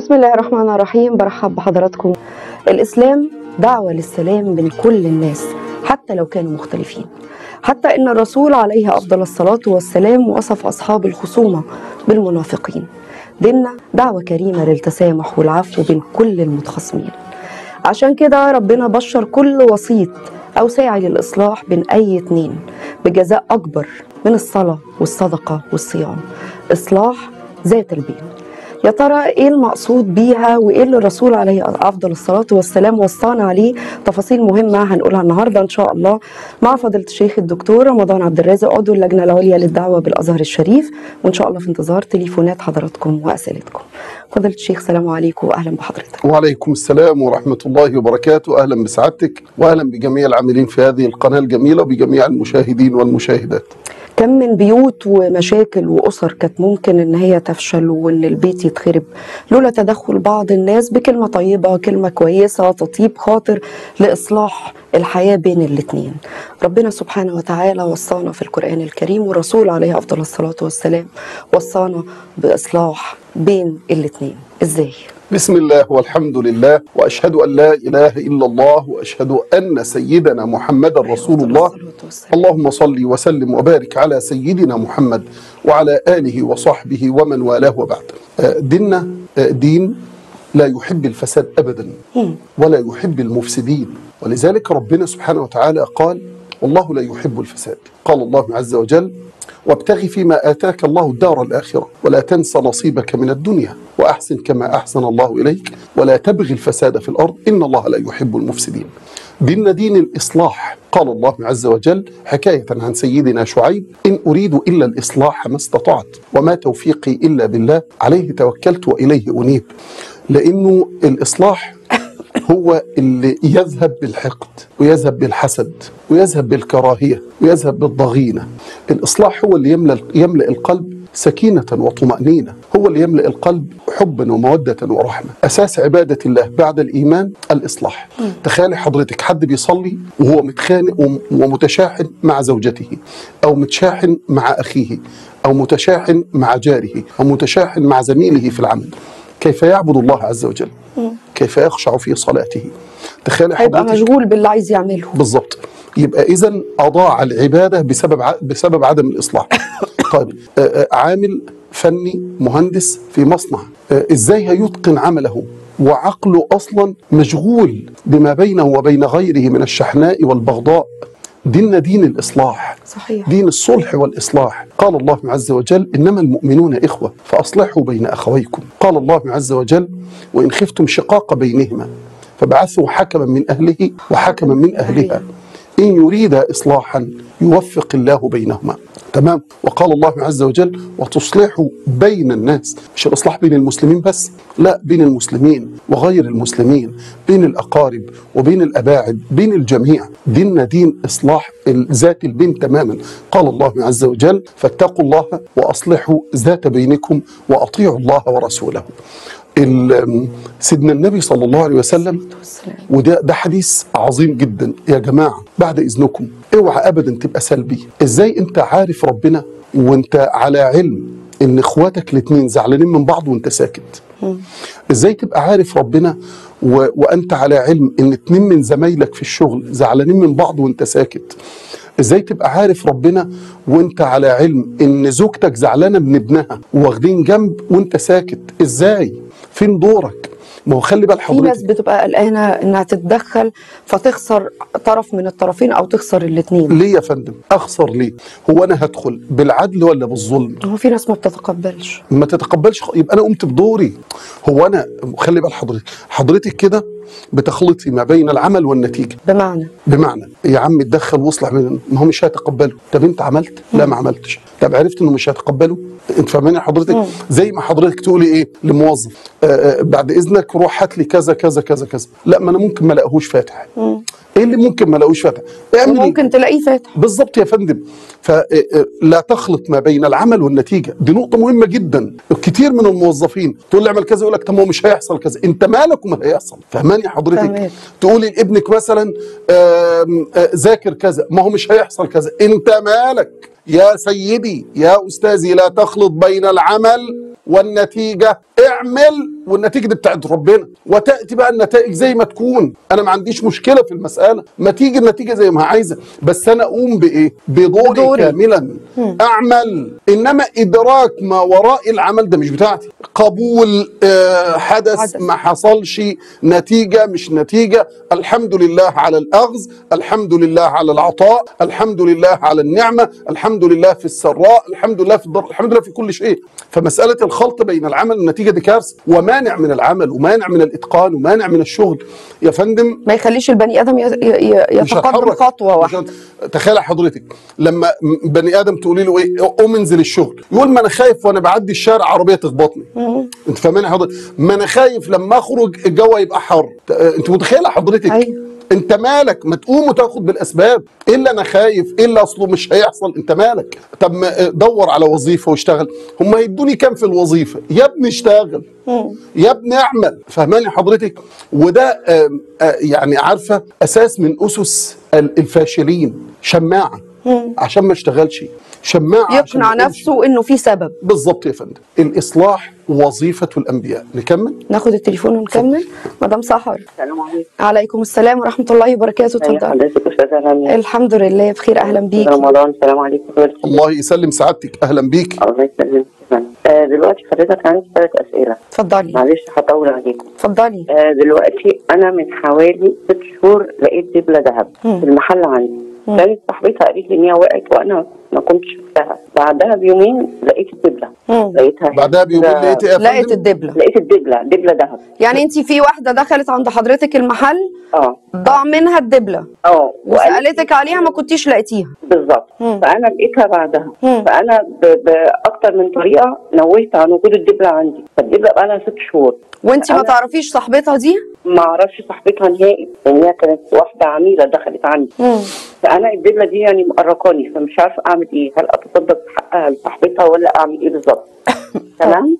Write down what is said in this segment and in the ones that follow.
بسم الله الرحمن الرحيم برحب بحضراتكم الإسلام دعوة للسلام بين كل الناس حتى لو كانوا مختلفين حتى إن الرسول عليه أفضل الصلاة والسلام وصف أصحاب الخصومة بالمنافقين ديننا دعوة كريمة للتسامح والعفو بين كل المتخاصمين عشان كده ربنا بشر كل وسيط أو ساعي للإصلاح بين أي اتنين بجزاء أكبر من الصلاة والصدقة والصيام إصلاح ذات البين يا ترى ايه المقصود بيها وايه اللي الرسول عليه افضل الصلاه والسلام وصانا عليه تفاصيل مهمه هنقولها النهارده ان شاء الله مع فضيله الشيخ الدكتور رمضان عبد الرازق عضو اللجنه العليا للدعوه بالازهر الشريف وان شاء الله في انتظار تليفونات حضراتكم واسئلتكم فضيله الشيخ السلام عليكم واهلا بحضرتك وعليكم السلام ورحمة الله وبركاته أهلا بسعادتك وأهلا بجميع العاملين في هذه القناة الجميلة وبجميع المشاهدين والمشاهدات كم من بيوت ومشاكل واسر كانت ممكن ان هي تفشل وان البيت يتخرب لولا تدخل بعض الناس بكلمه طيبه كلمه كويسه تطيب خاطر لاصلاح الحياه بين الاثنين ربنا سبحانه وتعالى وصانا في القران الكريم والرسول عليه افضل الصلاه والسلام وصانا باصلاح بين الاثنين ازاي بسم الله والحمد لله وأشهد أن لا إله إلا الله وأشهد أن سيدنا محمد رسول الله الصلاة والسلام. اللهم صل وسلم وبارك على سيدنا محمد وعلى آله وصحبه ومن والاه وبعد آه، ديننا آه، دين لا يحب الفساد أبدا ولا يحب المفسدين ولذلك ربنا سبحانه وتعالى قال والله لا يحب الفساد قال الله عز وجل وابتغ فيما آتاك الله الدار الآخرة ولا تنس نصيبك من الدنيا وأحسن كما أحسن الله إليك ولا تبغي الفساد في الأرض إن الله لا يحب المفسدين دين دين الإصلاح قال الله عز وجل حكاية عن سيدنا شعيب إن أريد إلا الإصلاح ما استطعت وما توفيقي إلا بالله عليه توكلت وإليه أنيب لأنه الإصلاح هو اللي يذهب بالحقد ويذهب بالحسد ويذهب بالكراهية ويذهب بالضغينة الإصلاح هو اللي يملأ, يملأ القلب سكينة وطمأنينة هو اللي يملأ القلب حبا ومودة ورحمة أساس عبادة الله بعد الإيمان الإصلاح تخيل حضرتك حد بيصلي وهو متخانق وم- ومتشاحن مع زوجته أو متشاحن مع أخيه أو متشاحن مع جاره أو متشاحن مع زميله في العمل كيف يعبد الله عز وجل كيف يخشع في صلاته تخيل هيبقى حضرتك مشغول باللي عايز يعمله بالظبط يبقى اذا اضاع العباده بسبب ع... بسبب عدم الاصلاح طيب آه، آه، عامل فني مهندس في مصنع آه، ازاي هيتقن عمله وعقله اصلا مشغول بما بينه وبين غيره من الشحناء والبغضاء ديننا دين الاصلاح صحيح دين الصلح والإصلاح قال الله عز وجل إنما المؤمنون إخوة فأصلحوا بين أخويكم قال الله عز وجل وإن خفتم شقاق بينهما فبعثوا حكما من أهله وحكما من أهلها إن يريد إصلاحا يوفق الله بينهما تمام وقال الله عز وجل وتصلحوا بين الناس مش الإصلاح بين المسلمين بس لا بين المسلمين وغير المسلمين بين الأقارب وبين الأباعد بين الجميع ديننا دين إصلاح ذات البين تماما قال الله عز وجل فاتقوا الله وأصلحوا ذات بينكم وأطيعوا الله ورسوله ال- سيدنا النبي صلى الله عليه وسلم والسلام. وده ده حديث عظيم جدا يا جماعه بعد اذنكم اوعى ابدا تبقى سلبي ازاي انت عارف ربنا وانت على علم ان اخواتك الاثنين زعلانين من بعض وانت ساكت ازاي تبقى عارف ربنا و... وانت على علم ان اتنين من زمايلك في الشغل زعلانين من بعض وانت ساكت ازاي تبقى عارف ربنا وانت على علم ان زوجتك زعلانه من ابنها واخدين جنب وانت ساكت ازاي فين دورك ما هو خلي بال في ناس حضرتك بتبقى قلقانه انها تتدخل فتخسر طرف من الطرفين او تخسر الاثنين ليه يا فندم اخسر ليه هو انا هدخل بالعدل ولا بالظلم هو في ناس ما بتتقبلش ما تتقبلش خ- يبقى انا قمت بدوري هو انا خلي بال حضرتك حضرتك كده بتخلطي ما بين العمل والنتيجه بمعنى بمعنى يا عم اتدخل واصلح بين ما هو مش هيتقبله طب انت عملت لا ما عملتش طب عرفت انه مش هيتقبله انت فاهماني حضرتك زي ما حضرتك تقولي ايه لموظف آه آه بعد اذنك روح هات لي كذا كذا كذا كذا لا ما انا ممكن ما الاقيهوش فاتح ايه اللي ممكن ما الاقيهوش فاتح اعمل وممكن تلاقيه فاتح بالظبط يا فندم فلا تخلط ما بين العمل والنتيجه دي نقطه مهمه جدا كتير من الموظفين تقول لي اعمل كذا يقول لك طب ما هو مش هيحصل كذا انت مالك وما هيحصل فهماني حضرتك فهماك. تقولي لابنك مثلا آم، آه، ذاكر كذا ما هو مش هيحصل كذا انت مالك يا سيدي يا استاذي لا تخلط بين العمل والنتيجه اعمل والنتيجه دي بتاعت ربنا وتاتي بقى النتائج زي ما تكون انا ما عنديش مشكله في المساله ما تيجي النتيجه زي ما عايزه بس انا اقوم بايه بدوري بدوري. كاملا اعمل انما ادراك ما وراء العمل ده مش بتاعتي قبول آه حدث, حدث. ما حصلش نتيجه مش نتيجه الحمد لله على الاخذ الحمد لله على العطاء الحمد لله على النعمه الحمد لله في السراء الحمد لله في الضر الحمد لله في كل شيء فمساله الخلط بين العمل والنتيجه دي كارثه ومانع من العمل ومانع من الاتقان ومانع من الشغل يا فندم ما يخليش البني ادم ي- ي- مش يتقدم هتحرك. خطوه مش واحده هت- تخيل حضرتك لما م- بني ادم تقولي له ايه قوم انزل الشغل يقول ما انا خايف وانا بعدي الشارع عربيه تخبطني انت فاهماني حضرتك ما انا خايف لما اخرج الجو يبقى حر ت- انت متخيله حضرتك أيوة. انت مالك ما تقوم وتاخد بالاسباب ايه اللي انا خايف ايه اللي اصله مش هيحصل انت مالك طب ما دور على وظيفه واشتغل هم هيدوني كام في الوظيفه يا ابني اشتغل يا ابني اعمل فهماني حضرتك وده آم، آه، يعني عارفه اساس من اسس ال- الفاشلين شماعه عشان ما اشتغلش شماعه عشان يقنع ما أقولش. نفسه انه في سبب بالظبط يا فندم الاصلاح وظيفه الانبياء نكمل ناخد التليفون ونكمل مدام سحر السلام عليكم عليكم السلام ورحمه الله وبركاته ازي اتفضل حضرتك استاذه رانيا الحمد لله بخير اهلا بيك رمضان السلام عليكم حضرتك الله يسلم سعادتك اهلا بيك الله يسلمك آه دلوقتي حضرتك عندي ثلاث اسئله اتفضلي معلش هطول عليكم اتفضلي آه دلوقتي انا من حوالي ست شهور لقيت دبله ذهب في المحل عندي كانت صاحبتها قالت لي ان هي وقعت وانا ما كنتش شفتها بعدها بيومين لقيت الدبله مم. لقيتها بعدها بيومين لقيت ايه يا لقيت فندم؟ الدبله لقيت الدبله دبله ذهب يعني انت في واحده دخلت عند حضرتك المحل اه ضاع منها الدبله اه وقالت وسالتك عليها ما كنتيش لقيتيها بالظبط مم. فانا لقيتها بعدها مم. فانا ب- باكتر من طريقه نوهت عن وجود الدبله عندي فالدبله بقى لها ست شهور وانت ما أنا- تعرفيش صاحبتها دي ما اعرفش صاحبتها نهائي لان هي كانت واحده عميله دخلت عندي فانا الدبله دي يعني مقرقاني فمش عارفه اعمل ايه هل اتصدق بحقها لصاحبتها ولا اعمل ايه بالظبط تمام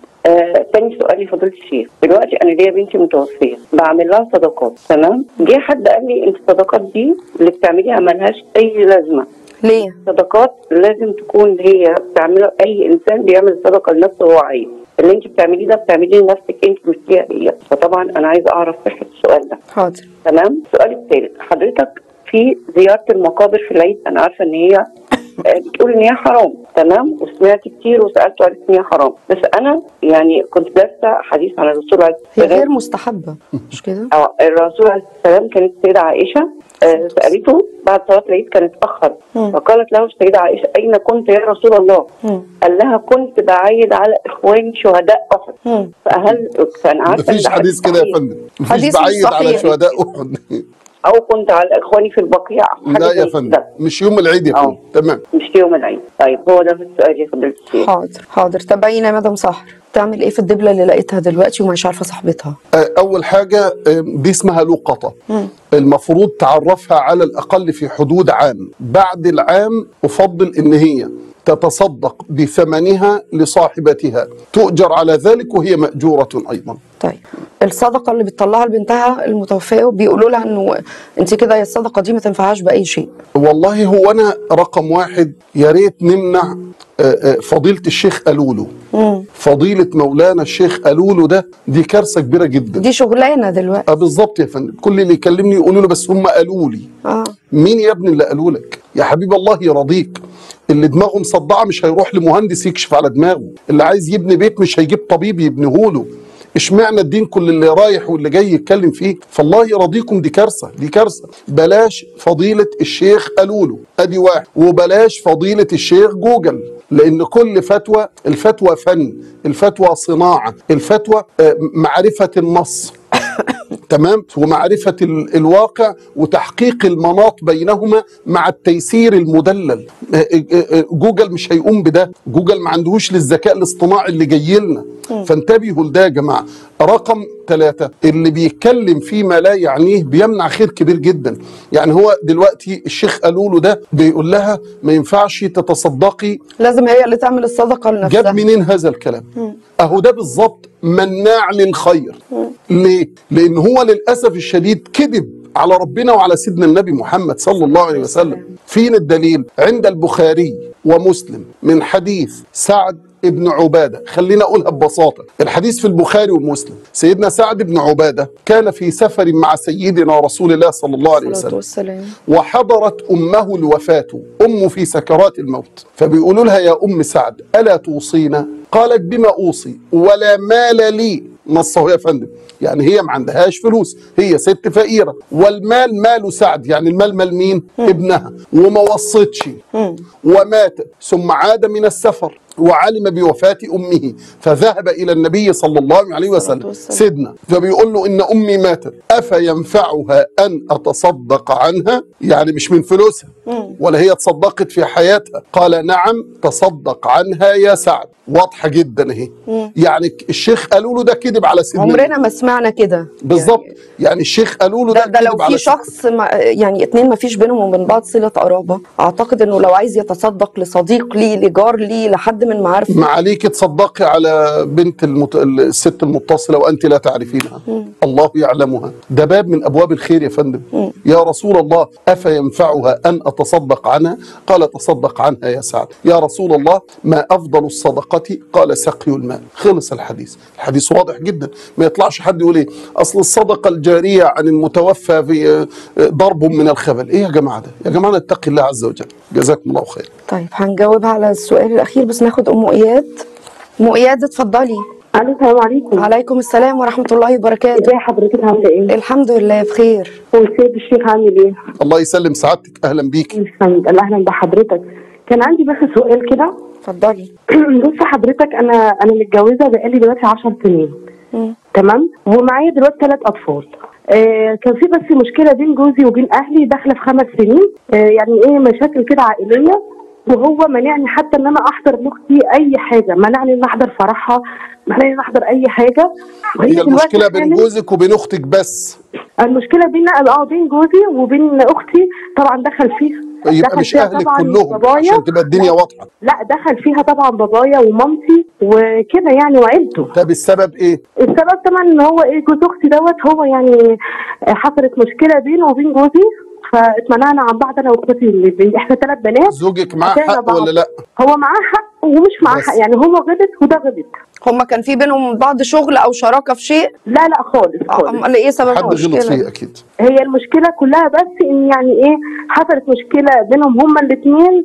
آه، تاني سؤال لفضيلة الشيخ دلوقتي انا ليا بنتي متوفيه بعمل لها صدقات تمام جه حد قال لي انت الصدقات دي اللي بتعمليها ملهاش اي لازمه ليه صدقات لازم تكون هي بتعملها اي انسان بيعمل صدقه لنفسه وهو عايز اللي انت بتعمليه ده بتعمليه لنفسك انت مش ليها هي فطبعا انا عايزه اعرف صحه السؤال ده حاضر تمام السؤال الثالث حضرتك في زياره المقابر في العيد انا عارفه ان هي آه، بتقول ان هي حرام تمام وسمعت كتير وسالت وقالت ان هي حرام بس انا يعني كنت دارسه حديث عن الرسول عليه هي السلام غير مستحبه مش كده اه الرسول عليه السلام كانت السيدة عائشة آه، سألته بعد صلاة العيد كان اتأخر مم. فقالت له السيدة عائشة أين كنت يا رسول الله؟ مم. قال لها كنت بعيد على إخواني شهداء أحد مم. فهل فأنا عارفة مفيش إن ده حديث كده يا صحيح. فندم مفيش حديث مش بعيد على صحيح. شهداء احد أو كنت على إخواني في البقيع أو حاجة لا يا زي فندم كده. مش يوم العيد يا أه. فندم تمام مش يوم العيد طيب هو ده في السؤال يا فضيلة الشيخ حاضر حاضر تابعينا يا مدام سحر تعمل ايه في الدبله اللي لقيتها دلوقتي ومش عارفه صاحبتها آه، اول حاجه آه، دي اسمها لقطه المفروض تعرفها على الاقل في حدود عام بعد العام افضل ان هي تتصدق بثمنها لصاحبتها تؤجر على ذلك وهي ماجوره ايضا طيب الصدقه اللي بتطلعها لبنتها المتوفيه وبيقولوا لها انه انت كده الصدقه دي ما تنفعهاش باي شيء والله هو انا رقم واحد يا ريت نمنع آه، آه، فضيله الشيخ قالولو فضيله مولانا الشيخ قالولو ده دي كارثه كبيره جدا دي شغلانه دلوقتي آه، بالظبط يا فندم كل اللي يكلمني يقولوا له بس هم قالوا لي اه مين يا ابني اللي قالوا لك يا حبيب الله يرضيك اللي دماغه مصدعه مش هيروح لمهندس يكشف على دماغه اللي عايز يبني بيت مش هيجيب طبيب يبنيه له اشمعنى الدين كل اللي رايح واللي جاي يتكلم فيه فالله يرضيكم دي كارثه دي كارثه بلاش فضيله الشيخ قالوا له ادي واحد وبلاش فضيله الشيخ جوجل لان كل فتوى الفتوى فن الفتوى صناعه الفتوى آه، معرفه النص تمام ومعرفة ال- الواقع وتحقيق المناط بينهما مع التيسير المدلل آه، آه، آه، جوجل مش هيقوم بده جوجل ما عندهوش للذكاء الاصطناعي اللي جاي لنا فانتبهوا لده يا جماعة رقم ثلاثة اللي بيتكلم فيما لا يعنيه بيمنع خير كبير جدا يعني هو دلوقتي الشيخ قالوا له ده بيقول لها ما ينفعش تتصدقي لازم هي اللي تعمل الصدقه لنفسها جاب منين هذا الكلام اهو ده بالظبط مناع للخير ليه لان هو للاسف الشديد كذب على ربنا وعلى سيدنا النبي محمد صلى الله عليه وسلم فين الدليل عند البخاري ومسلم من حديث سعد بن عبادة خلينا أقولها ببساطة الحديث في البخاري ومسلم سيدنا سعد بن عبادة كان في سفر مع سيدنا رسول الله صلى الله عليه الصلاة وسلم والسلام وحضرت أمه الوفاة أم في سكرات الموت فبيقولوا لها يا أم سعد ألا توصينا قالت بما أوصي ولا مال لي نصه يا فندم يعني هي ما عندهاش فلوس هي ست فقيرة والمال مال سعد يعني المال مال مين ابنها وما وصتش ومات ثم عاد من السفر وعلم بوفاة أمه فذهب إلى النبي صلى الله عليه وسلم والسلام. سيدنا فبيقول له إن أمي ماتت أفينفعها أن أتصدق عنها يعني مش من فلوسها ولا هي تصدقت في حياتها قال نعم تصدق عنها يا سعد واضحة جدا اهي يعني الشيخ قالوا له ده كذب على سيدنا عمرنا ما سمعنا كده بالظبط يعني الشيخ قالوا له ده, ده لو كذب على في سيدنا. شخص ما يعني اتنين ما فيش بينهم وبين بعض صلة قرابة اعتقد انه لو عايز يتصدق لصديق ليه لجار ليه لحد من معارفه ما عليك تصدقي على بنت المت... الست المتصلة وأنت لا تعرفينها الله يعلمها ده باب من أبواب الخير يا فندم يا رسول الله أفينفعها أن أتصدق عنها قال تصدق عنها يا سعد يا رسول الله ما أفضل الصدقة قال سقي الماء خلص الحديث الحديث واضح جدا ما يطلعش حد يقول إيه أصل الصدقة الجارية عن المتوفى في آه، آه، ضرب من الخبل إيه يا جماعة ده يا جماعة نتقي الله عز وجل جزاكم الله خير طيب هنجاوب على السؤال الاخير بس ناخد ام اياد ام اياد اتفضلي الو السلام عليكم عليكم السلام ورحمة الله وبركاته ازي حضرتك عامله ايه؟ الحمد لله بخير والسيد الشيخ عامل ايه؟ الله يسلم سعادتك أهلا بيك الحمد لله اهلا بحضرتك كان عندي بس سؤال كده اتفضلي بص حضرتك انا انا متجوزه بقالي دلوقتي 10 سنين مم. تمام ومعايا دلوقتي ثلاث اطفال آه كان في بس مشكله بين جوزي وبين اهلي داخله في خمس سنين آه يعني ايه مشاكل كده عائليه وهو منعني حتى ان انا احضر لاختي اي حاجه منعني ان احضر فرحها منعني ان احضر اي حاجه وهي هي دلوقتي المشكلة بين حامل. جوزك وبين أختك بس المشكله بين اه بين جوزي وبين اختي طبعا دخل فيه يبقى دخل مش فيها اهلك طبعاً كلهم بابايا. عشان تبقى الدنيا لا. واضحه لا دخل فيها طبعا بابايا ومامتي وكده يعني وعيلته طب السبب ايه السبب طبعا ان هو ايه جوز اختي دوت هو يعني حصلت مشكله بينه وبين جوزي فاتمنعنا عن بعض انا واخواتي اللي- احنا ثلاث بنات زوجك معاه عشان حق بعض. ولا لا هو معاه حق ومش معاه بس. حق يعني هو غلط وده غلط هما كان في بينهم بعض شغل او شراكة في شيء لا لا خالص خالص امال ايه سبب حد غلط المشكلة فيه اكيد هي المشكله كلها بس ان يعني ايه حصلت مشكله بينهم هما الاثنين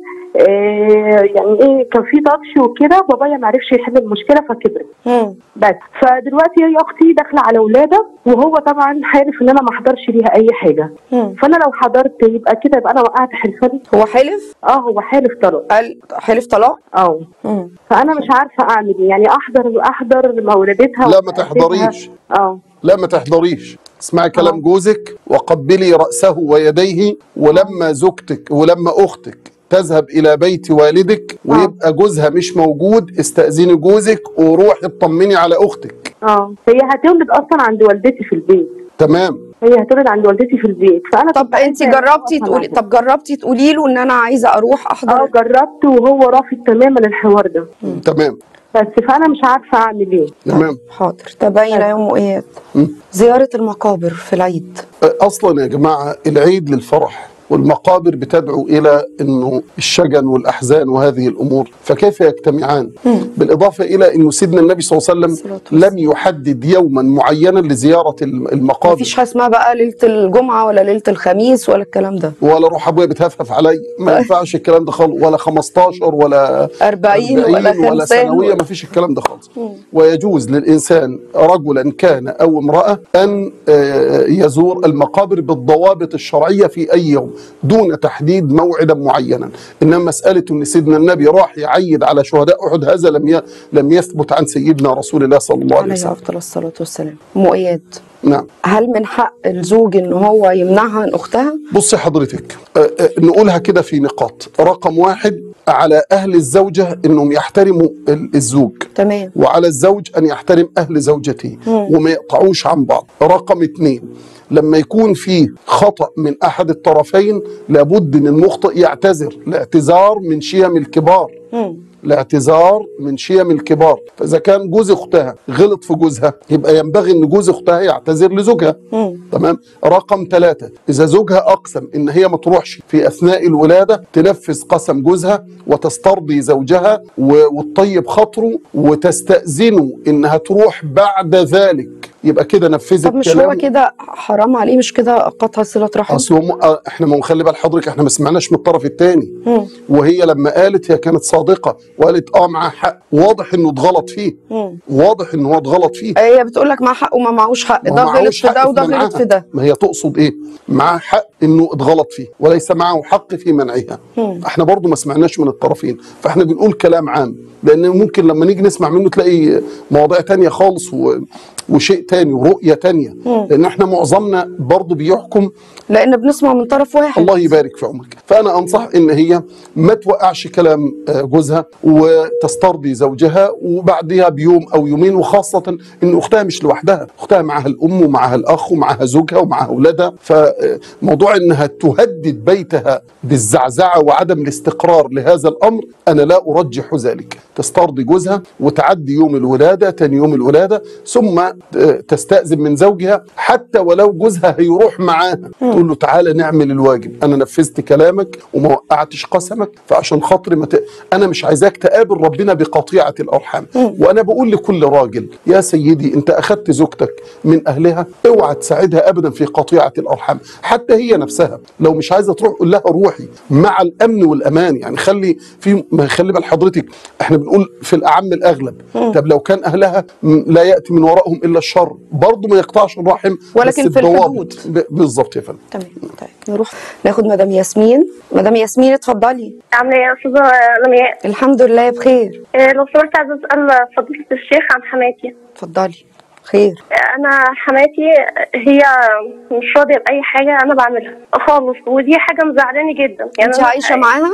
إيه يعني ايه كان في تاتش وكده بابايا ما عرفش يحل المشكله فكبرت مم. بس فدلوقتي هي اختي داخله على ولاده وهو طبعا عارف ان انا ما احضرش ليها اي حاجه مم. فانا لو حضرت يبقى كده يبقى انا وقعت حلفاني هو حلف اه هو حالف طلاق قال حلف طلاق اه مم. فانا مش عارفه اعمل ايه يعني احضر احضر مولدتها لا، ما تحضريش. اه لا ما تحضريش اسمعي كلام آه. جوزك وقبلي رأسه ويديه ولما زوجتك ولما أختك تذهب إلى بيت والدك ويبقى جوزها مش موجود استأذني جوزك وروحي اطمني على أختك اه هي هتولد اصلا عند والدتي في البيت تمام هي هتولد عند والدتي في البيت فانا طب كنت انت عايزة جربتي أعرف تقولي عنها. طب جربتي تقولي له ان انا عايزه اروح اه احضر جربت وهو رافض تماما الحوار ده تمام بس فانا مش عارفه اعمل ايه تمام حاضر تابعينا يا ام اياد مم. زياره المقابر في العيد اصلا يا جماعه العيد للفرح والمقابر بتدعو الى انه الشجن والاحزان وهذه الامور فكيف يجتمعان بالاضافه الى انه سيدنا النبي صلى الله عليه الصلاة وسلم لم يحدد يوما معينا لزياره الم- المقابر مفيش حاجه اسمها بقى ليله الجمعه ولا ليله الخميس ولا الكلام ده ولا روح ابويا بتهفف علي ما ينفعش الكلام ده خالص ولا 15 ولا 40 ولا ولا خمسين ثانويه ولا- ما فيش الكلام ده خالص ويجوز للانسان رجلا كان او امراه ان آه، يزور المقابر بالضوابط الشرعيه في اي يوم دون تحديد موعدا معينا انما مساله ان سيدنا النبي راح يعيد على شهداء احد هذا لم ي- لم يثبت عن سيدنا رسول الله صلى الله عليه عليه وسلم افضل الصلاه والسلام ام اياد نعم هل من حق الزوج ان هو يمنعها عن اختها بصي حضرتك آه، آه، نقولها كده في نقاط رقم واحد على أهل الزوجة أنهم يحترموا ال- الزوج تمام وعلى الزوج أن يحترم أهل زوجته وما يقطعوش عن بعض رقم اتنين لما يكون في خطأ من أحد الطرفين لابد أن المخطئ يعتذر الاعتذار من شيم الكبار مم. الاعتذار من شيم الكبار فإذا كان جوز أختها غلط في جوزها يبقى ينبغي أن جوز أختها يعتذر لزوجها مم. تمام رقم ثلاثة إذا زوجها أقسم إن هي ما تروحش في أثناء الولادة تنفذ قسم جوزها وتسترضي زوجها و- وتطيب خاطره وتستأذنه إنها تروح بعد ذلك يبقى كده نفذت طب مش هو كلامه. كده حرام عليه مش كده قطع صله رحم اصل هو م... آه، احنا ما نخلي بال حضرتك احنا ما سمعناش من الطرف الثاني مم. وهي لما قالت هي كانت صادقه وقالت اه معاه حق واضح انه اتغلط فيه مم. واضح انه هو اتغلط فيه هي بتقول لك معاه حق وما معهوش حق ما ده هو غلط معهوش في حق ده وده منعها. غلط في ده ما هي تقصد ايه معاه حق انه اتغلط فيه وليس معه حق في منعها احنا برضو ما سمعناش من الطرفين فاحنا بنقول كلام عام لان ممكن لما نيجي نسمع منه تلاقي مواضيع تانية خالص و... وشيء تاني ورؤية تانية لان احنا معظمنا برضو بيحكم لان بنسمع من طرف واحد الله يبارك في عمرك فانا انصح ان هي ما توقعش كلام آه، جوزها وتسترضي زوجها وبعدها بيوم او يومين وخاصه ان اختها مش لوحدها اختها معها الام ومعها الاخ ومعها زوجها ومعها اولادها فموضوع انها تهدد بيتها بالزعزعه وعدم الاستقرار لهذا الامر انا لا ارجح ذلك تسترضي جوزها وتعدي يوم الولاده تاني يوم الولاده ثم آه، تستاذن من زوجها حتى ولو جوزها هيروح معاها تقول له تعالى نعمل الواجب انا نفذت كلامك وما وقعتش قسمك فعشان خاطري ما ت... انا مش عايزاك تقابل ربنا بقطيعه الارحام وانا بقول لكل راجل يا سيدي انت اخذت زوجتك من اهلها اوعى تساعدها ابدا في قطيعه الارحام حتى هي نفسها لو مش عايزه تروح قول لها روحي مع الامن والامان يعني خلي في ما خلي بال حضرتك احنا بنقول في الاعم الاغلب طب لو كان اهلها م- لا ياتي من وراءهم الا الشر برضه ما يقطعش الرحم ولكن بس في بضوابط. الحدود. ب- بالظبط يا فندم تمام طيب نروح ناخد مدام ياسمين مدام ياسمين اتفضلي عاملة ايه يا استاذة لمياء؟ الحمد لله بخير إيه، لو سمحت عايزة اسأل فضيلة الشيخ عن حماتي اتفضلي خير انا حماتي هي مش راضية بأي حاجة انا بعملها خالص ودي حاجة مزعلاني جدا انت أنا- عايشه معاها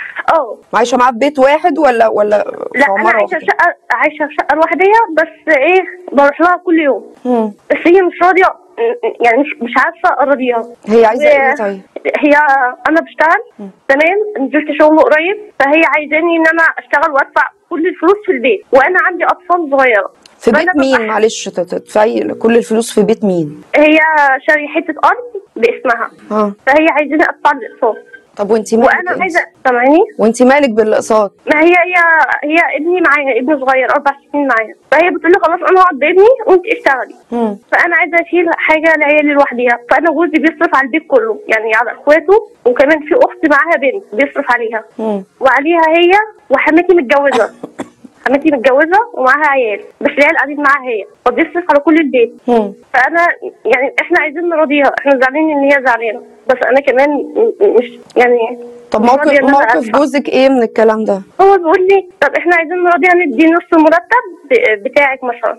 اه عايشه معاها في بيت واحد ولا ولا في لا انا عماره عايشة واحده شقة عايشة في شقة لوحدية بس ايه بروح لها كل يوم مم. بس هي مش راضية يعني مش مش عارفة ارضيها هي عايزه و- ايه طيب هي انا بشتغل تمام نزلت شغل قريب فهي عايزاني ان انا اشتغل وادفع كل الفلوس في البيت وانا عندي اطفال صغيره في فأنا بيت ببقى مين معلش تت- تدفعي كل الفلوس في بيت مين هي شاري حته ارض باسمها اه فهي عايزاني ادفع الاقساط طب وانت مالك وانا انت؟ عايزه سامعيني وانت مالك بالاقساط ما هي هي هي ابني معايا ابني صغير اربع سنين معايا فهي بتقول لي خلاص انا هقعد بابني وانت اشتغلي مم. فانا عايزه اشيل حاجه لعيالي لوحديها فانا جوزي بيصرف على البيت كله يعني على اخواته وكمان في اخت معاها بنت بيصرف عليها مم. وعليها هي وحماتي متجوزه حماتي متجوزه ومعاها عيال بس العيال قاعدين معاها هي فبيصرف على كل البيت مم. فانا يعني احنا عايزين نراضيها احنا زعلانين ان هي زعلانه بس انا كمان م- مش يعني طب مش موقف راضية إن أنا موقف أدفع. جوزك ايه من الكلام ده هو بيقول لي طب احنا عايزين نراضيها ندي نص المرتب ب- بتاعك مثلا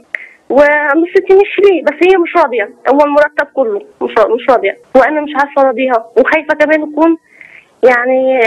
ونص تمشي ليه بس هي مش راضيه هو المرتب كله مش را- مش راضيه وانا مش عارفه اراضيها وخايفه كمان يكون يعني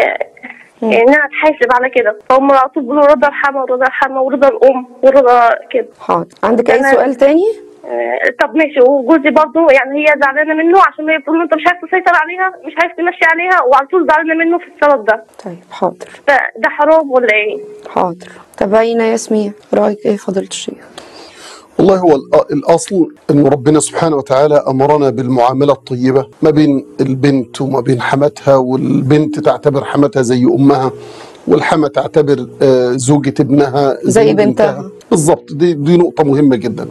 ان انا اتحاسب على كده فهم على طول بيقولوا رضا الحما ورضا الحما ورضا الام ورضا كده حاضر عندك اي أنا- سؤال تاني آه، طب ماشي وجوزي برضه يعني هي زعلانه منه عشان هي بتقول له انت مش عارف تسيطر عليها مش عارف تمشي عليها وعلى طول زعلانه منه في السبب ده طيب حاضر فده حرام ولا ايه؟ حاضر تبين ياسمين رايك ايه فضيله الشيخ والله هو الأ- الأصل أن ربنا سبحانه وتعالى أمرنا بالمعاملة الطيبة ما بين البنت وما بين حماتها والبنت تعتبر حماتها زي أمها والحما تعتبر آه، زوجة ابنها زي بنتها. بالظبط دي, دي نقطة مهمة جدا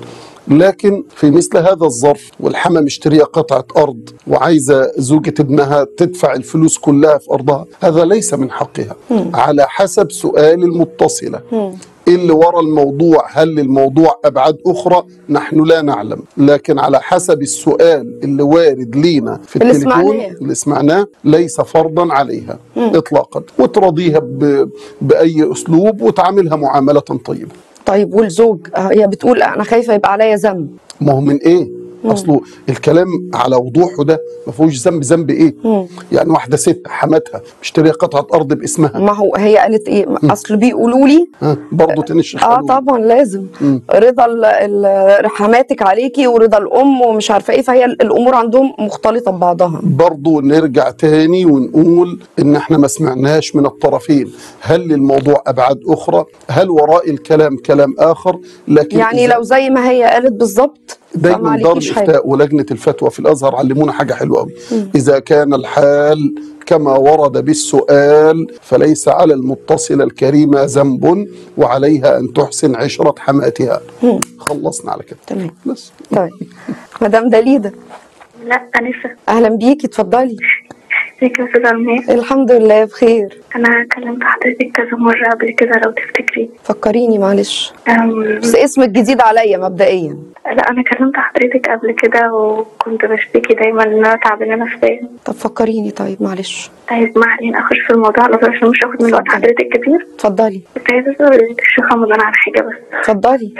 لكن في مثل هذا الظرف والحما مشترية قطعة أرض وعايزة زوجة ابنها تدفع الفلوس كلها في أرضها هذا ليس من حقها على حسب سؤال المتصلة إيه اللي ورا الموضوع هل الموضوع أبعاد أخرى نحن لا نعلم لكن على حسب السؤال اللي وارد لينا في اللي التليفون سمعناه. اللي سمعناه ليس فرضا عليها إطلاقا وتراضيها ب... بأي أسلوب وتعاملها معاملة طيبة طيب والزوج آه، هي بتقول انا خايفه يبقى عليا ذنب ما هو من ايه؟ اصله الكلام على وضوحه ده ما فيهوش ذنب ذنب ايه؟ يعني واحده ست حماتها مشتريه قطعه ارض باسمها ما هو هي قالت ايه اصل بيقولوا لي ها برضه تاني الشيخ اه قالوا. طبعا لازم رضا ال- ال- حماتك عليكي ورضا الام ومش عارفه ايه فهي ال- الامور عندهم مختلطه ببعضها برضه نرجع تاني ونقول ان احنا ما سمعناش من الطرفين هل للموضوع ابعاد اخرى هل وراء الكلام كلام اخر لكن يعني إذا- لو زي ما هي قالت بالظبط دايما فما دار عليكيش حاجة. الافتاء ولجنه الفتوى في الازهر علمونا حاجه حلوه قوي اذا كان الحال كما ورد بالسؤال فليس على المتصله الكريمه ذنب وعليها ان تحسن عشره حماتها خلصنا على كده تمام بس طيب مدام دليده لا أنسة اهلا بيكي اتفضلي ازيك يا أستاذة أمنية الحمد لله بخير أنا كلمت حضرتك كذا مرة قبل كده لو تفتكري فكريني معلش أم، بس اسمك جديد عليا مبدئيا لا أنا كلمت حضرتك قبل كده وكنت بشتكي دايما إن أنا تعبانة نفسيا طب فكريني طيب معلش طيب اسمح لي أخش في الموضوع على طول عشان مش هاخد من وقت حضرتك كتير اتفضلي كنت عايزة أسأل الشيخ رمضان على حاجة بس اتفضلي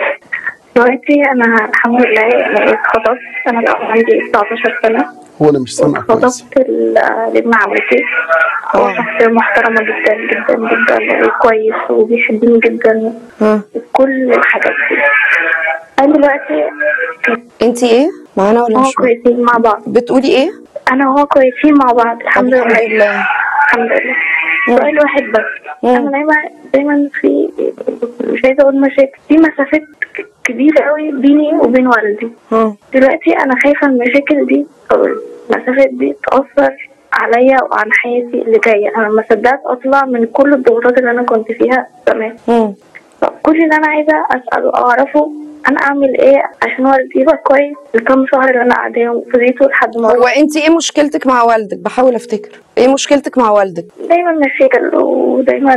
دلوقتي أنا الحمد لله يعني اتخطبت أنا بقى عندي 19 سنة هو انا مش سامع كويس اتخطبت ل- لابن عمتي هو آه. شخصية محترمة جدا جدا جدا وكويس وبيحبني جدا ها وكل الحاجات دي أنا دلوقتي انت ايه معانا ولا هو مش معانا؟ كويسين مع بعض بتقولي ايه أنا وهو كويسين مع بعض طب الحمد الحمد لله لله الحمد لله سؤال واحد بس مم. انا دايما دايما في مش عايزه اقول مشاكل في مسافات ك- كبيره قوي بيني وبين والدي ها دلوقتي انا خايفه المشاكل دي او المسافات دي تاثر عليا وعن حياتي اللي جايه انا ما صدقت اطلع من كل الضغوطات اللي انا كنت فيها زمان مم. كل اللي انا عايزه اساله او اعرفه انا اعمل ايه عشان والدي يبقى كويس الكام شهر اللي انا قاعداهم في بيته لحد ما هو انت ايه مشكلتك مع والدك بحاول افتكر ايه مشكلتك مع والدك دايما مشاكل ودايما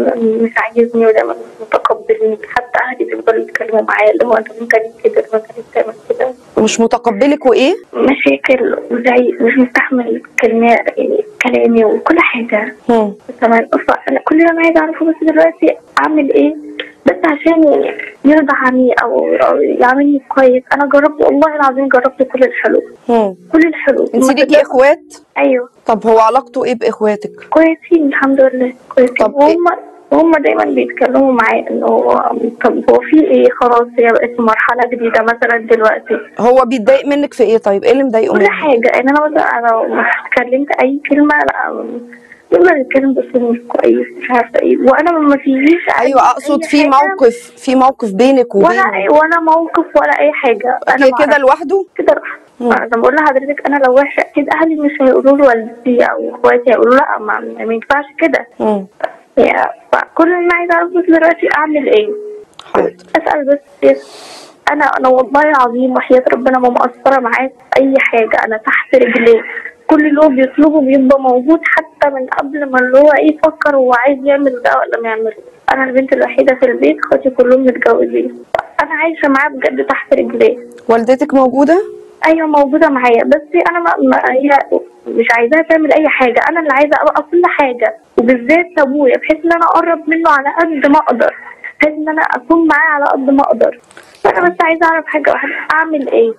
مش عايزني ودايما مش متقبلني حتى اهلي بيفضلوا يتكلموا معايا اللي هو انت ممكن كده ممكن تعمل كده مش متقبلك وايه مشاكل وزي مش مستحمل كلمات يعني كلامي وكل حاجه مم. تمام فانا كل اللي انا عايزه اعرفه بس دلوقتي اعمل ايه بس عشان يعني يرضى عني او أو يعاملني كويس انا جربت والله العظيم جربت كل الحلول مم. كل الحلول انت ما ليكي صدقت- اخوات ايوه طب هو علاقته ايه باخواتك كويسين الحمد لله كويسين طب وهم وهم دايما بيتكلموا معايا انه هو طب هو في ايه خلاص هي بقت مرحله جديده مثلا دلوقتي هو بيتضايق منك في ايه طيب ايه اللي مضايقه كل منك حاجه يعني انا مثلا انا لو اتكلمت اي كلمه لا يلا نتكلم بس مش كويس مش عارفه ايه وانا ما فيش ايوه اقصد في موقف في موقف بينك ولا وبينه ولا موقف ولا اي حاجه انا كده ما كده لوحده كده لوحدي. انا بقول لحضرتك انا لو وحشه اكيد اهلي مش هيقولوا له والدتي او اخواتي هيقولوا لا ما, ما ينفعش كده مم. يا فكل اللي انا عايزه اعرفه بس دلوقتي اعمل ايه حاضر اسال بس يس. انا انا والله العظيم وحياه ربنا ما مقصره معاه في اي حاجه انا تحت رجليه كل اللي هو بيطلبه بيبقى موجود حتى من قبل ما اللي هو ايه يفكر هو عايز يعمل ده ولا ما يعملش انا البنت الوحيده في البيت اخواتي كلهم متجوزين انا عايشه معاه بجد تحت رجليه والدتك موجوده ايوه موجوده معايا بس انا ما, ما هي مش عايزاها تعمل اي حاجه انا اللي عايزه ابقى كل حاجه وبالذات ابويا بحيث ان انا اقرب منه على قد ما اقدر بحيث ان انا اكون معاه على قد ما اقدر فانا بس عايزه اعرف حاجه واحده اعمل ايه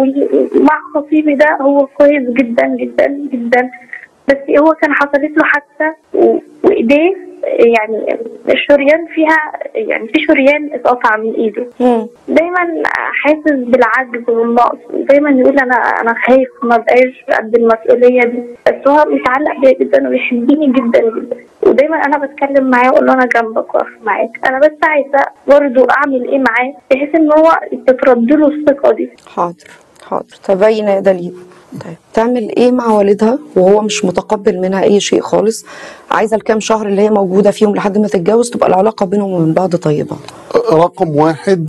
ومع خطيبي ده هو كويس جدا جدا جدا بس هو كان حصلت له حادثه و- وايديه يعني الشريان فيها يعني في شريان اتقطع من ايده مم. دايما حاسس بالعجز والنقص دايما يقول انا انا خايف ما بقاش قد المسؤوليه دي بس هو متعلق بيا جدا وبيحبني جدا جدا ودايما انا بتكلم معاه واقول له انا جنبك واقف معاك انا بس عايزه برضه اعمل ايه معاه بحيث ان هو تترد له الثقه دي حاضر حاضر تبين يا دليل طيب تعمل ايه مع والدها وهو مش متقبل منها اي شيء خالص عايزه الكام شهر اللي هي موجوده فيهم لحد ما تتجوز تبقى العلاقه بينهم وبين بعض طيبه رقم واحد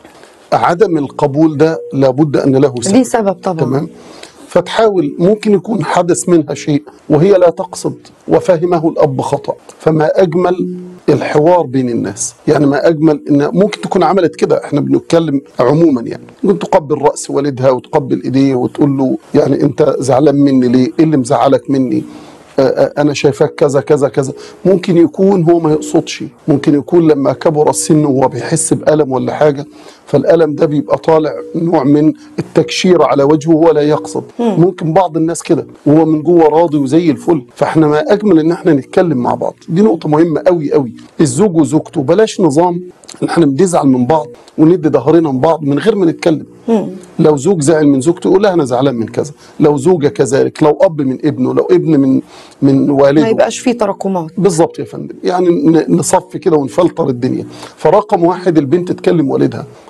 عدم القبول ده لابد ان له سبب ليه سبب طبعا تمام فتحاول ممكن يكون حدث منها شيء وهي لا تقصد وفهمه الاب خطا فما اجمل الحوار بين الناس يعني ما اجمل ان ممكن تكون عملت كده احنا بنتكلم عموما يعني ممكن تقبل راس والدها وتقبل ايديه وتقول له يعني انت زعلان مني ليه ايه اللي مزعلك مني آه، آه، انا شايفاك كذا كذا كذا ممكن يكون هو ما يقصدش ممكن يكون لما كبر السن وهو بيحس بألم ولا حاجة فالألم ده بيبقى طالع نوع من التكشير على وجهه وهو لا يقصد ممكن بعض الناس كده وهو من جوه راضي وزي الفل فاحنا ما أجمل إن احنا نتكلم مع بعض دي نقطة مهمة قوي قوي الزوج وزوجته بلاش نظام إن احنا بنزعل من بعض وندي ظهرنا من بعض من غير ما نتكلم لو زوج زعل من زوجته يقول لها انا زعلان من كذا لو زوجه كذلك لو اب من ابنه لو ابن من من والده ما يبقاش فيه تراكمات بالظبط يا فندم يعني ن- نصفي كده ونفلتر الدنيا فرقم واحد البنت تكلم والدها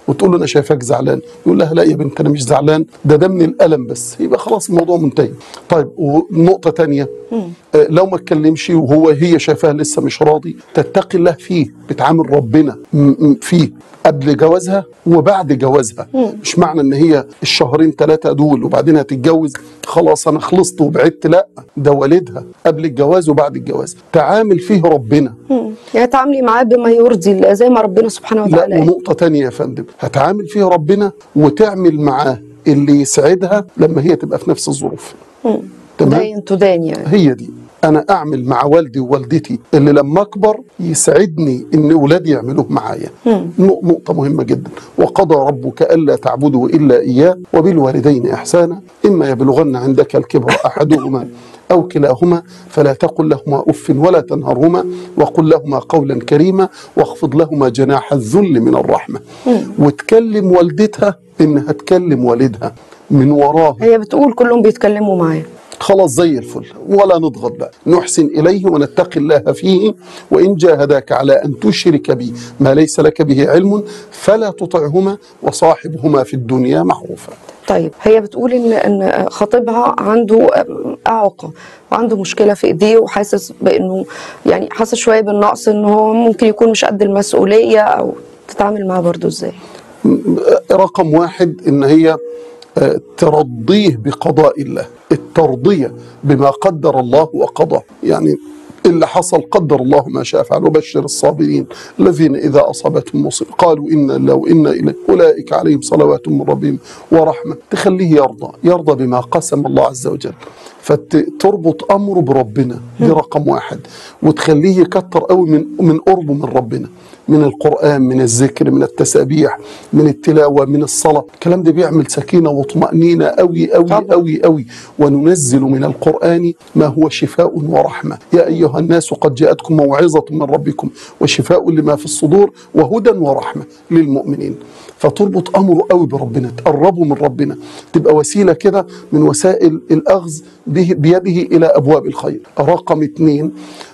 وتقول له انا شايفاك زعلان يقول لها لا يا بنت انا مش زعلان ده ده من الالم بس يبقى خلاص الموضوع منتهي طيب ونقطه تانية آه، لو ما اتكلمش وهو هي شايفاه لسه مش راضي تتقي الله فيه بتعامل ربنا م- م- فيه قبل جوازها وبعد جوازها مش معنى ان هي الشهرين ثلاثه دول وبعدين هتتجوز خلاص انا خلصت وبعدت لا ده والدها قبل الجواز وبعد الجواز تعامل فيه ربنا مم. يعني تعاملي معاه بما يرضي الله زي ما ربنا سبحانه وتعالى لا قال. ونقطة تانية يا فندم هتعامل فيه ربنا وتعمل معاه اللي يسعدها لما هي تبقى في نفس الظروف تمام داين تدان يعني هي دي انا اعمل مع والدي ووالدتي اللي لما اكبر يسعدني ان اولادي يعملوه معايا نق- نقطه مهمه جدا وقضى ربك الا تعبدوا الا اياه وبالوالدين احسانا اما يبلغن عندك الكبر احدهما او كلاهما فلا تقل لهما اف ولا تنهرهما وقل لهما قولا كريما واخفض لهما جناح الذل من الرحمه وتكلم والدتها انها تكلم والدها من وراه هي بتقول كلهم بيتكلموا معاه خلاص زي الفل ولا نضغط بقى نحسن إليه ونتقي الله فيه وإن جاهداك على أن تشرك بي ما ليس لك به علم فلا تطعهما وصاحبهما في الدنيا معروفا طيب هي بتقول ان ان خطيبها عنده اعاقه وعنده مشكله في ايديه وحاسس بانه يعني حاسس شويه بالنقص ان هو ممكن يكون مش قد المسؤوليه او تتعامل معاه برضو ازاي رقم واحد إن هي آه، ترضيه بقضاء الله الترضية بما قدر الله وقضى يعني اللي حصل قدر الله ما شاء فعل وبشر الصابرين الذين إذا أصابتهم مصيبة قالوا إنا لله وإنا إليه أولئك عليهم صلوات من ربهم ورحمة تخليه يرضى يرضى بما قسم الله عز وجل فتربط أمره بربنا دي رقم واحد وتخليه يكتر قوي من من قربه من ربنا من القرآن من الذكر من التسابيح من التلاوة من الصلاة الكلام ده بيعمل سكينة وطمأنينة قوي قوي طبعا. قوي قوي وننزل من القرآن ما هو شفاء ورحمة يا أيها الناس قد جاءتكم موعظة من ربكم وشفاء لما في الصدور وهدى ورحمة للمؤمنين فتربط أمره قوي بربنا تقربه من ربنا تبقى وسيلة كده من وسائل الأخذ به بيده إلى أبواب الخير رقم اتنين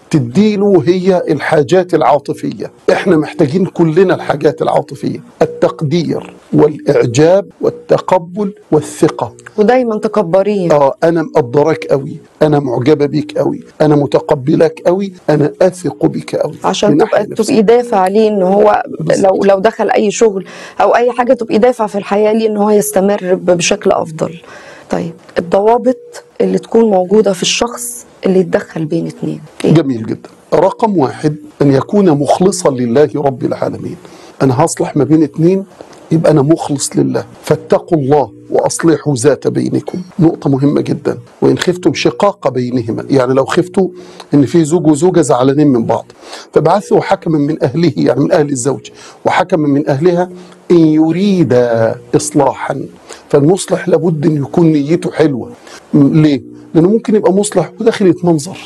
تديله هي الحاجات العاطفية احنا محتاجين كلنا الحاجات العاطفية التقدير والإعجاب والتقبل والثقة ودايما تكبريه اه انا مقدرك قوي انا معجبه بيك قوي انا متقبلك قوي انا اثق بك قوي عشان من تبقى ناحية نفسية. تبقي دافع عليه ان هو لو لو دخل اي شغل او اي حاجه تبقي دافع في الحياه ليه ان هو يستمر ب- بشكل افضل طيب الضوابط اللي تكون موجوده في الشخص اللي يتدخل بين اتنين إيه؟ جميل جدا رقم واحد أن يكون مخلصا لله رب العالمين أنا هصلح ما بين اتنين يبقى أنا مخلص لله فاتقوا الله وأصلحوا ذات بينكم نقطة مهمة جدا وإن خفتم شقاق بينهما يعني لو خفتوا إن في زوج وزوجة زعلانين من بعض فبعثوا حكما من أهله يعني من أهل الزوج وحكما من أهلها إن يريد إصلاحا فالمصلح لابد أن يكون نيته حلوة م- ليه؟ لأنه ممكن يبقى مصلح وداخل يتمنظر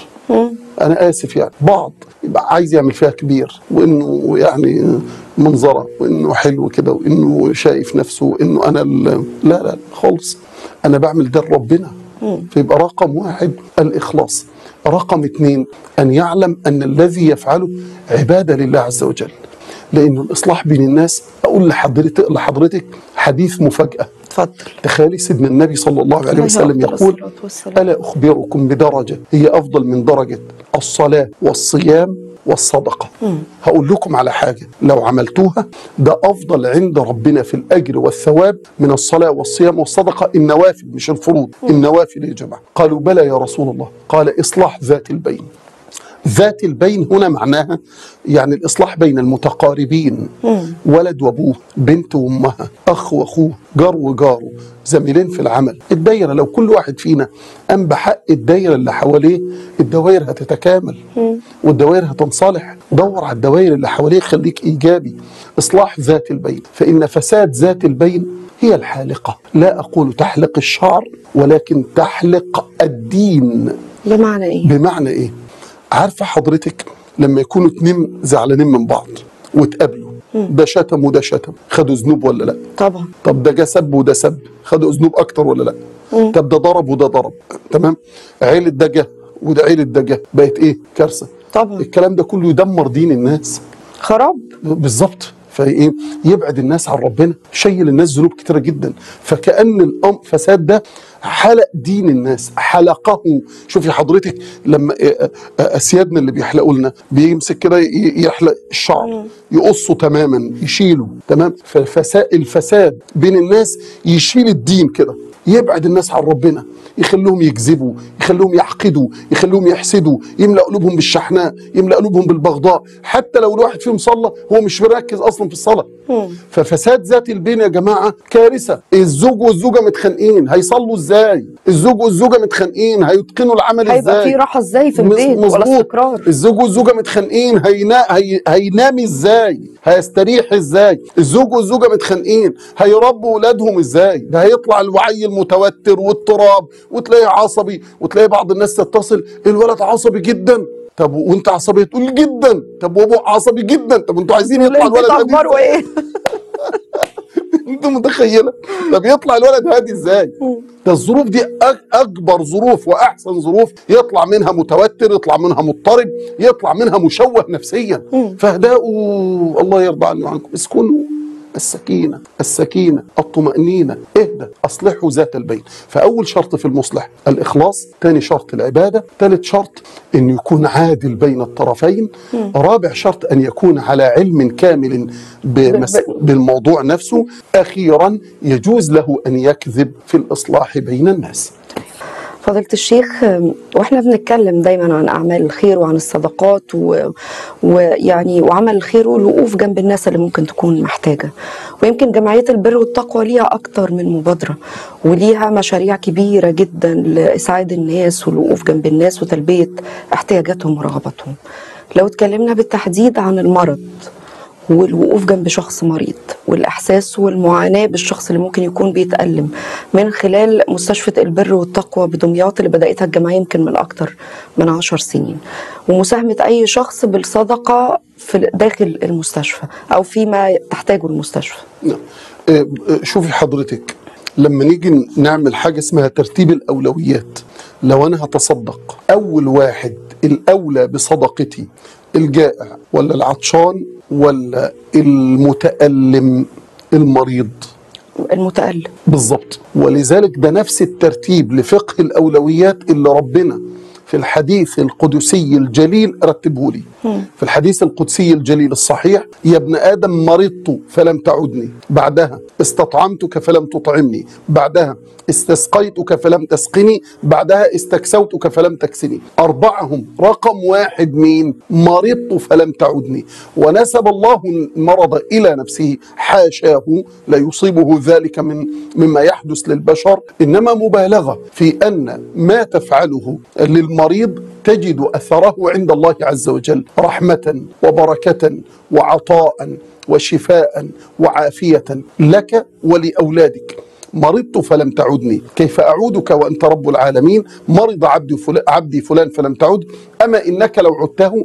انا اسف يعني بعض يبقى عايز يعمل فيها كبير وانه يعني منظره وانه حلو كده وانه شايف نفسه وانه انا ال- لا لا خالص انا بعمل ده لربنا فيبقى رقم واحد الاخلاص رقم اثنين ان يعلم ان الذي يفعله عباده لله عز وجل لانه الاصلاح بين الناس اقول لحضرتك لحضرتك حديث مفاجاه اتفضل تخيلي سيدنا النبي صلى الله عليه عليه وسلم أفضل يقول الصلاة والسلام. ألا أخبركم بدرجة هي أفضل من درجة الصلاة والصيام والصدقة هقول لكم على حاجة لو عملتوها ده أفضل عند ربنا في الأجر والثواب من الصلاة والصيام والصدقة النوافل مش الفروض النوافل يا جماعة قالوا بلى يا رسول الله قال إصلاح ذات البين ذات البين هنا معناها يعني الإصلاح بين المتقاربين ولد وأبوه بنت وأمها أخ وأخوه جار وجاره زميلين في العمل الدايرة لو كل واحد فينا قام بحق الدايرة اللي حواليه الدوائر هتتكامل والدوائر هتنصلح دور على الدوائر اللي حواليه خليك إيجابي إصلاح ذات البين فإن فساد ذات البين هي الحالقة لا أقول تحلق الشعر ولكن تحلق الدين بمعنى ايه بمعنى ايه عارفه حضرتك لما يكونوا اتنين زعلانين من بعض واتقابلوا ده شتم وده شتم خدوا ذنوب ولا لا طبعا طب ده جه سب وده سب خدوا ذنوب اكتر ولا لا طب ده ضرب وده ضرب تمام عيلة ده جه وده عيلة ده جه بقت ايه كارثه طبعا الكلام ده كله يدمر دين الناس خراب بالظبط فايه يبعد الناس عن ربنا شيل الناس ذنوب كتيره جدا فكأن الأم فساد ده حلق دين الناس حلقه شوفي حضرتك لما آه، آه، اسيادنا اللي بيحلقوا لنا بيمسك كده ي- يحلق الشعر يقصه تماما يشيله تمام فالفساد الفساد بين الناس يشيل الدين كده يبعد الناس عن ربنا يخلوهم يكذبوا يخلوهم يحقدوا يخلوهم يحسدوا يملا قلوبهم بالشحناء يملا قلوبهم بالبغضاء حتى لو الواحد فيهم صلى هو مش مركز اصلا في الصلاه ففساد ذات البين يا جماعه كارثه الزوج والزوجه متخانقين هيصلوا ازاي الزوج والزوجه متخانقين هيتقنوا العمل هيبقى ازاي في راحه ازاي في مز- البيت ولا مظبوط. استقرار الزوج والزوجه متخانقين هينا... هي... هينام ازاي هيستريح ازاي الزوج والزوجه متخانقين هيربوا ولادهم ازاي ده هيطلع الوعي المتوتر واضطراب وتلاقي عصبي وتلاقي بعض الناس تتصل الولد عصبي جدا طب وانت عصبي تقول جدا طب وابوه عصبي جدا طب انتوا عايزين يطلع البيت الولد هادي اخباره إزاي؟ ايه انت متخيله طب يطلع الولد هادي ازاي ده الظروف دي أك- اكبر ظروف واحسن ظروف يطلع منها متوتر يطلع منها مضطرب يطلع منها مشوه نفسيا فاهدأوا الله يرضى عني وعنكم اسكنوا السكينة السكينة الطمأنينة اهدى أصلحوا ذات البين فأول شرط في المصلح الإخلاص ثاني شرط العبادة ثالث شرط أن يكون عادل بين الطرفين رابع شرط أن يكون على علم كامل بمس... بالموضوع نفسه أخيرا يجوز له أن يكذب في الإصلاح بين الناس فضيلة الشيخ أم، واحنا بنتكلم دايما عن اعمال الخير وعن الصدقات و- ويعني وعمل الخير والوقوف جنب الناس اللي ممكن تكون محتاجه ويمكن جمعيه البر والتقوى ليها اكتر من مبادره وليها مشاريع كبيره جدا لاسعاد الناس والوقوف جنب الناس وتلبيه احتياجاتهم ورغباتهم لو اتكلمنا بالتحديد عن المرض والوقوف جنب شخص مريض والإحساس والمعاناة بالشخص اللي ممكن يكون بيتألم من خلال مستشفى البر والتقوى بدمياط اللي بدأتها الجمعية يمكن من أكتر من عشر سنين ومساهمة أي شخص بالصدقة في داخل المستشفى أو فيما تحتاجه المستشفى نعم. آه، آه، شوفي حضرتك لما نيجي نعمل حاجة اسمها ترتيب الأولويات لو أنا هتصدق أول واحد الأولى بصدقتي الجائع ولا العطشان ولا المتألم المريض المتألم بالظبط ولذلك ده نفس الترتيب لفقه الأولويات اللي ربنا في الحديث القدسي الجليل رتبه لي في الحديث القدسي الجليل الصحيح يا ابن آدم مرضت فلم تعدني بعدها استطعمتك فلم تطعمني بعدها استسقيتك فلم تسقني بعدها استكسوتك فلم تكسني أربعهم رقم واحد مين مرضت فلم تعدني ونسب الله المرض إلى نفسه حاشاه لا يصيبه ذلك من مما يحدث للبشر إنما مبالغة في أن ما تفعله للمريض تجد أثره عند الله عز وجل رحمة وبركة وعطاء وشفاء وعافية لك ولأولادك مرضت فلم تعدني كيف أعودك وأنت رب العالمين مرض عبدي فلان, عبدي فلان فلم تعد أما إنك لو عدته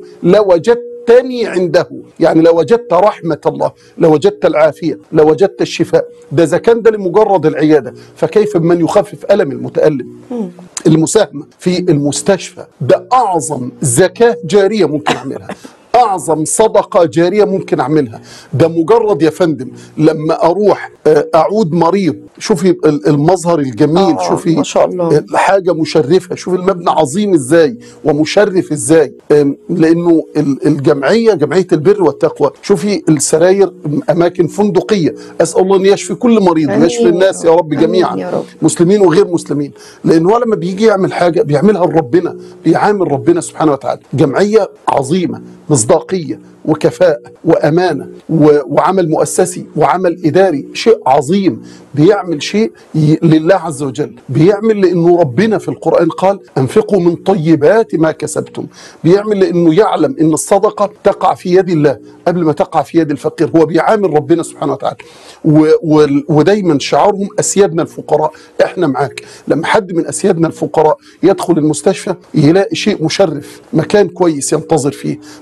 لوجدتني عنده يعني لوجدت رحمة الله لوجدت العافية لوجدت الشفاء ده إذا كان ده لمجرد العيادة فكيف بمن يخفف ألم المتألم المساهمة في المستشفى ده أعظم زكاة جارية ممكن أعملها اعظم صدقه جاريه ممكن اعملها ده مجرد يا فندم لما اروح آه، اعود مريض شوفي ال- المظهر الجميل آه، شوفي ما شاء الله. آه، حاجه مشرفه شوفي المبنى عظيم ازاي ومشرف ازاي آم، لانه ال- الجمعيه جمعيه البر والتقوى شوفي السراير اماكن فندقيه اسال الله ان يشفي كل مريض آمين ويشفي يا الناس رب. يا رب آمين جميعا يا رب. مسلمين وغير مسلمين لان هو لما بيجي يعمل حاجه بيعملها لربنا بيعامل ربنا سبحانه وتعالى جمعيه عظيمه مصداقيه وكفاءه وامانه و- وعمل مؤسسي وعمل اداري شيء عظيم بيعمل شيء ي- لله عز وجل بيعمل لانه ربنا في القران قال انفقوا من طيبات ما كسبتم بيعمل لانه يعلم ان الصدقه تقع في يد الله قبل ما تقع في يد الفقير هو بيعامل ربنا سبحانه وتعالى و و ودايما شعارهم اسيادنا الفقراء احنا معاك لما حد من اسيادنا الفقراء يدخل المستشفى يلاقي شيء مشرف مكان كويس ينتظر فيه مكان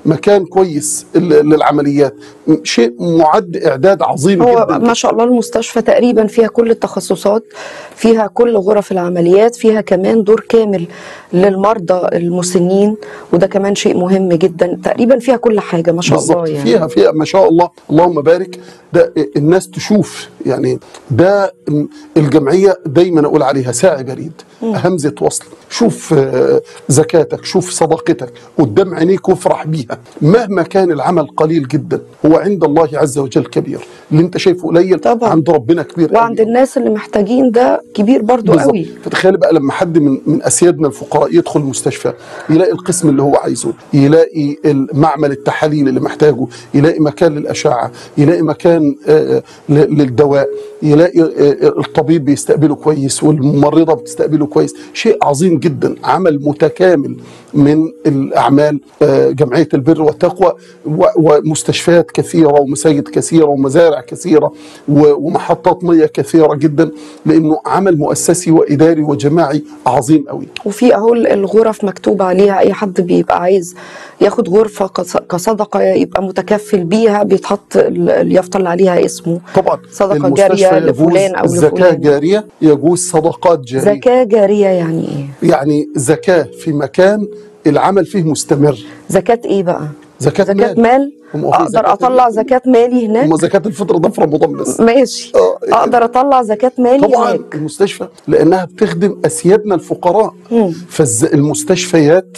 كويس ال- للعمليات م- شيء معد اعداد عظيم هو جدا ما شاء الله المستشفى تقريبا فيها كل التخصصات فيها كل غرف العمليات فيها كمان دور كامل للمرضى المسنين وده كمان شيء مهم جدا تقريبا فيها كل حاجة ما شاء الله بالظبط يعني فيها فيها ما شاء الله اللهم بارك ده الناس تشوف يعني ده م- الجمعيه دايما اقول عليها ساعي بريد همزه وصل شوف آه، زكاتك شوف صدقتك قدام عينيك وافرح بيها مهما كان العمل قليل جدا هو عند الله عز وجل كبير اللي انت شايفه قليل طبعاً. عند ربنا كبير وعند قوي. الناس اللي محتاجين ده كبير برضو بالظبط. قوي فتخيل بقى لما حد من من اسيادنا الفقراء يدخل المستشفى يلاقي القسم اللي هو عايزه يلاقي المعمل التحاليل اللي محتاجه يلاقي مكان للاشعه يلاقي مكان آه، ل- للدواء يلاقي آه، الطبيب بيستقبله كويس والممرضه بتستقبله كويس شيء عظيم جدا عمل متكامل من الاعمال آه، جمعيه البر والتقوى و- ومستشفيات كثيره ومساجد كثيره ومزارع كثيره و- ومحطات ميه كثيره جدا لانه عمل مؤسسي واداري وجماعي عظيم قوي وفي اهو الغرف مكتوب عليها اي حد بيبقى عايز ياخد غرفة كص- كصدقة يبقى متكفل بيها بيتحط ال- اليافطة اللي عليها اسمه طبعا صدقة المستشفى جارية يجوز لفلان أو الزكاه لفلان. جاريه يجوز صدقات جاريه زكاة جارية يعني ايه يعني زكاه في مكان العمل فيه مستمر زكاة ايه بقى زكاه, زكاة مال هم هو في اقدر زكاة اطلع المال. زكاة مالي هناك هم زكاه الفطر ده في رمضان بس ماشي آه، اقدر اطلع زكاة مالي طبعا هناك المستشفى لانها بتخدم اسيادنا الفقراء فالمستشفيات